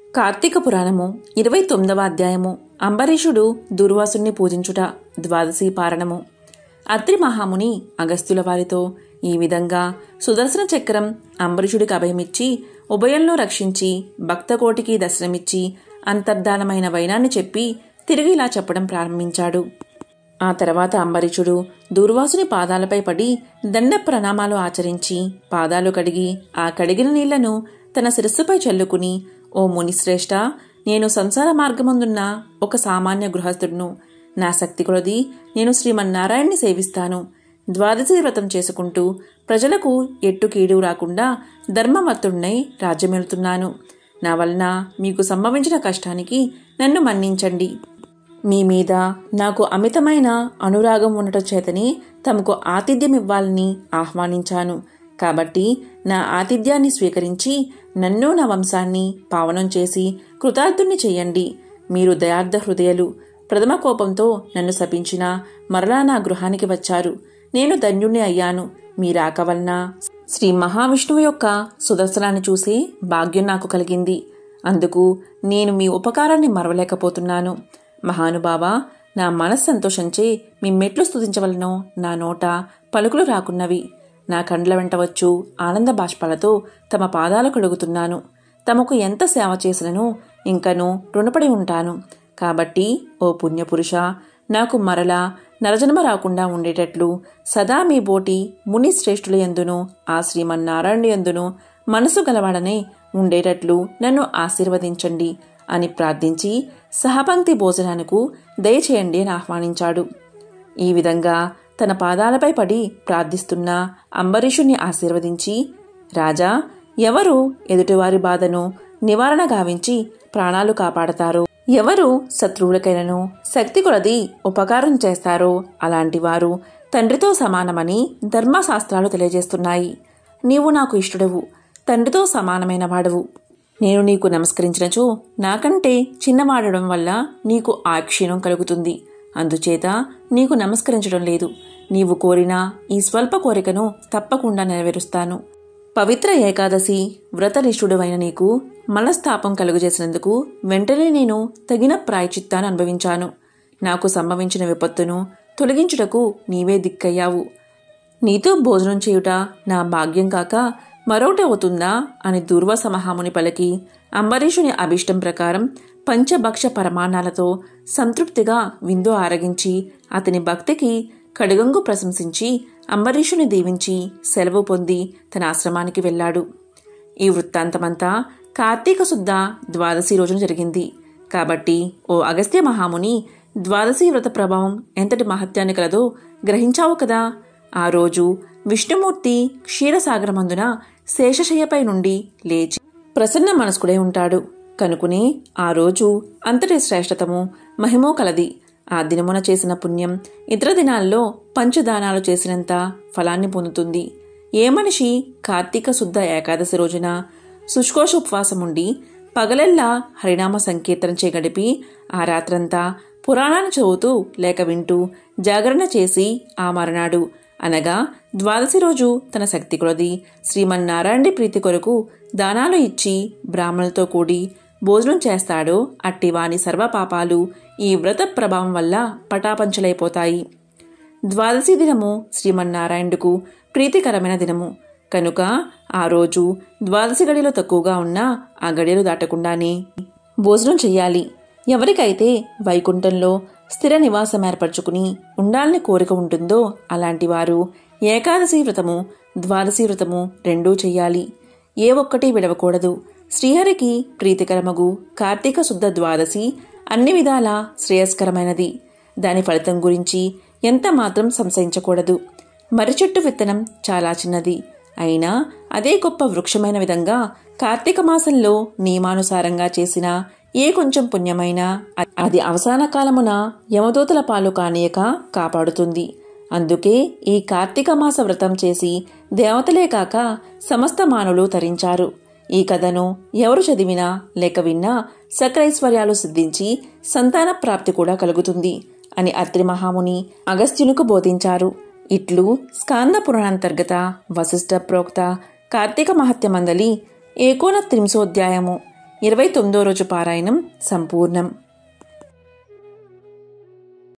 కార్తీక పురాణము ఇరవై తొమ్మిదవ అధ్యాయము అంబరీషుడు దుర్వాసుని పూజించుట ద్వాదశి పారణము అత్రి మహాముని అగస్త్యుల వారితో ఈ విధంగా సుదర్శన చక్రం అంబరీషుడికి అభయమిచ్చి ఉభయంలో రక్షించి భక్తకోటికి దర్శనమిచ్చి అంతర్ధానమైన వైనాన్ని చెప్పి తిరిగి ఇలా చెప్పడం ప్రారంభించాడు ఆ తర్వాత అంబరీషుడు దూర్వాసుని పాదాలపై పడి దండ ప్రణామాలు ఆచరించి పాదాలు కడిగి ఆ కడిగిన నీళ్లను తన శిరస్సుపై చల్లుకుని ఓ మునిశ్రేష్ఠ నేను సంసార మార్గమందున్న ఒక సామాన్య గృహస్థుడును నా శక్తి కొలది నేను శ్రీమన్నారాయణ్ణి సేవిస్తాను ద్వాదశి వ్రతం చేసుకుంటూ ప్రజలకు ఎట్టు కీడు రాకుండా ధర్మమత్తుడినై రాజ్యమెలుతున్నాను నా వలన మీకు సంభవించిన కష్టానికి నన్ను మన్నించండి మీ మీద నాకు అమితమైన అనురాగం ఉండటం చేతని తమకు ఆతిథ్యం ఇవ్వాలని ఆహ్వానించాను కాబట్టి నా ఆతిథ్యాన్ని స్వీకరించి నన్ను నా వంశాన్ని పావనం చేసి కృతార్థుణ్ణి చెయ్యండి మీరు దయార్థ హృదయలు ప్రథమ కోపంతో నన్ను శపించిన మరలా నా గృహానికి వచ్చారు నేను ధన్యుణ్ణి అయ్యాను మీ రాక వలన శ్రీ మహావిష్ణువు యొక్క సుదర్శనాన్ని చూసి భాగ్యం నాకు కలిగింది అందుకు నేను మీ ఉపకారాన్ని మరవలేకపోతున్నాను మహానుభావ నా మనస్ సంతోషంచే మీ మెట్లు స్తుతించవలనో నా నోట పలుకులు రాకున్నవి నా కండ్ల వెంట వచ్చు ఆనంద బాష్పాలతో తమ పాదాలు కడుగుతున్నాను తమకు ఎంత సేవ చేసినను ఇంకను రుణపడి ఉంటాను కాబట్టి ఓ పుణ్యపురుష నాకు మరలా నరజన్మ రాకుండా ఉండేటట్లు సదా మీ బోటి ముని శ్రేష్ఠుల ఎందును ఆ శ్రీమన్నారాయణ ఎందును మనసు గలవాడనే ఉండేటట్లు నన్ను ఆశీర్వదించండి అని ప్రార్థించి సహపంక్తి భోజనానికి దయచేయండి అని ఆహ్వానించాడు ఈ విధంగా తన పాదాలపై పడి ప్రార్థిస్తున్న అంబరీషుణ్ణి ఆశీర్వదించి రాజా ఎవరు ఎదుటివారి బాధను నివారణ గావించి ప్రాణాలు కాపాడతారో ఎవరు శత్రువులకైనను శక్తి కొలది ఉపకారం చేస్తారో అలాంటి వారు తండ్రితో సమానమని ధర్మశాస్త్రాలు తెలియజేస్తున్నాయి నీవు నాకు ఇష్టడవు తండ్రితో సమానమైన వాడవు నేను నీకు నమస్కరించినచో నాకంటే చిన్నవాడడం వల్ల నీకు ఆ క్షీణం కలుగుతుంది అందుచేత నీకు నమస్కరించడం లేదు నీవు కోరిన ఈ స్వల్ప కోరికను తప్పకుండా నెరవేరుస్తాను పవిత్ర ఏకాదశి వ్రతనిష్ఠుడవైన నీకు మనస్తాపం కలుగజేసినందుకు వెంటనే నేను తగిన ప్రాయచిత్తాన్ని అనుభవించాను నాకు సంభవించిన విపత్తును తొలగించుటకు నీవే దిక్కయ్యావు నీతో భోజనం చేయుట నా భాగ్యం కాక మరొకటి అవుతుందా అని దూర్వాస మహాముని పలికి అంబరీషుని అభిష్టం ప్రకారం పంచభక్ష పరమాణాలతో సంతృప్తిగా విందు ఆరగించి అతని భక్తికి కడుగంగు ప్రశంసించి అంబరీషుని దీవించి సెలవు పొంది తన ఆశ్రమానికి వెళ్ళాడు ఈ వృత్తాంతమంతా కార్తీక శుద్ధ ద్వాదశి రోజున జరిగింది కాబట్టి ఓ అగస్త్య మహాముని ద్వాదశి వ్రత ప్రభావం ఎంతటి మహత్యాన్ని కలదో గ్రహించావు కదా ఆ రోజు విష్ణుమూర్తి క్షీరసాగరమందున శేషశయ్యపై నుండి లేచి ప్రసన్న మనస్కుడై ఉంటాడు కనుకుని ఆ రోజు అంతటి శ్రేష్టతము మహిమో కలది ఆ దినమున చేసిన పుణ్యం ఇతర దినాల్లో పంచదానాలు చేసినంత ఫలాన్ని పొందుతుంది ఏ మనిషి కార్తీక శుద్ధ ఏకాదశి రోజున శుష్కోష ఉపవాసముండి పగలెల్లా హరినామ సంకీర్తన చే గడిపి ఆ రాత్రంతా పురాణాన్ని చదువుతూ లేక వింటూ జాగరణ చేసి ఆ మరనాడు అనగా ద్వాదశి రోజు తన శక్తి కొలది శ్రీమన్నారాయణి ప్రీతి కొరకు దానాలు ఇచ్చి బ్రాహ్మణులతో కూడి భోజనం చేస్తాడో అట్టివాని సర్వపాపాలు ఈ వ్రత ప్రభావం వల్ల పటాపంచలైపోతాయి ద్వాదశి దినము శ్రీమన్నారాయణుడుకు ప్రీతికరమైన దినము కనుక ఆ రోజు ద్వాదశి గడిలో తక్కువగా ఉన్నా ఆ గడియలు దాటకుండానే భోజనం చెయ్యాలి ఎవరికైతే వైకుంఠంలో స్థిర నివాసం ఏర్పరచుకుని ఉండాలని కోరిక ఉంటుందో అలాంటి వారు ఏకాదశి వ్రతము ద్వాదశి వ్రతము రెండూ చెయ్యాలి ఏ ఒక్కటి విడవకూడదు శ్రీహరికి ప్రీతికరమగు కార్తీక శుద్ధ ద్వాదశి అన్ని విధాలా శ్రేయస్కరమైనది దాని ఫలితం గురించి ఎంత మాత్రం సంశయించకూడదు మర్రిచెట్టు విత్తనం చాలా చిన్నది అయినా అదే గొప్ప వృక్షమైన విధంగా కార్తీక మాసంలో నియమానుసారంగా చేసిన ఏ కొంచెం పుణ్యమైనా అది అవసాన కాలమున యమదూతల పాలు కానీయక కాపాడుతుంది అందుకే ఈ కార్తీక మాస వ్రతం చేసి దేవతలే కాక సమస్త మానులు తరించారు ఈ కథను ఎవరు చదివినా లేక విన్నా సకరైశ్వర్యాలు సిద్ధించి సంతాన ప్రాప్తి కూడా కలుగుతుంది అని అత్రి మహాముని అగస్త్యునికి బోధించారు ఇట్లు స్కాంద పురాణాంతర్గత వశిష్ఠ ప్రోక్త కార్తీక మహత్యమందలి ఏకోన త్రింశోధ్యాయము ఇరవై తొమ్మిదో రోజు పారాయణం సంపూర్ణం